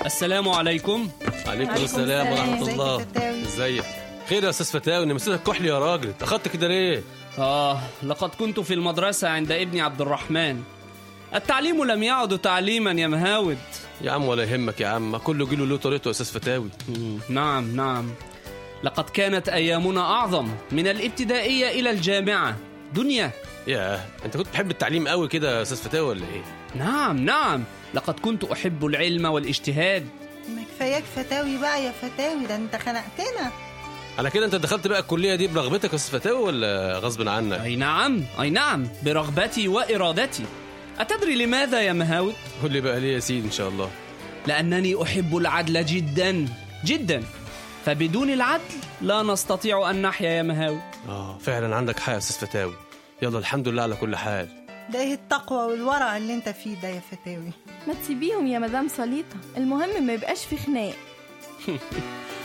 السلام عليكم عليكم عليكم السلام السلام. ورحمه ازيك الله يا فتاوي؟ ازيك خير يا استاذ فتاوي انا مسيتك كحلي يا راجل اتاخدت كده ليه آه لقد كنت في المدرسة عند ابني عبد الرحمن التعليم لم يعد تعليما يا مهاود يا عم ولا يهمك يا عم ما كله جيله له طريقته يا استاذ فتاوي نعم نعم لقد كانت أيامنا أعظم من الابتدائية إلى الجامعة دنيا ياه انت كنت بتحب التعليم قوي كده يا استاذ فتاوي ولا ايه نعم نعم لقد كنت أحب العلم والاجتهاد ما كفاياك فتاوي بقى يا فتاوي ده انت خنقتنا على كده انت دخلت بقى الكليه دي برغبتك يا استاذ فتاوي ولا غصب عنك أي نعم أي نعم برغبتي وإرادتي أتدري لماذا يا مهاود؟ قول لي بقى ليه يا سيدي ان شاء الله لأنني أحب العدل جدا جدا فبدون العدل لا نستطيع أن نحيا يا مهاود اه فعلا عندك حق يا استاذ فتاوي يلا الحمد لله على كل حال ده ايه التقوى والورع اللي انت فيه ده يا فتاوي ما تسيبيهم يا مدام صليطة المهم ما يبقاش في خناق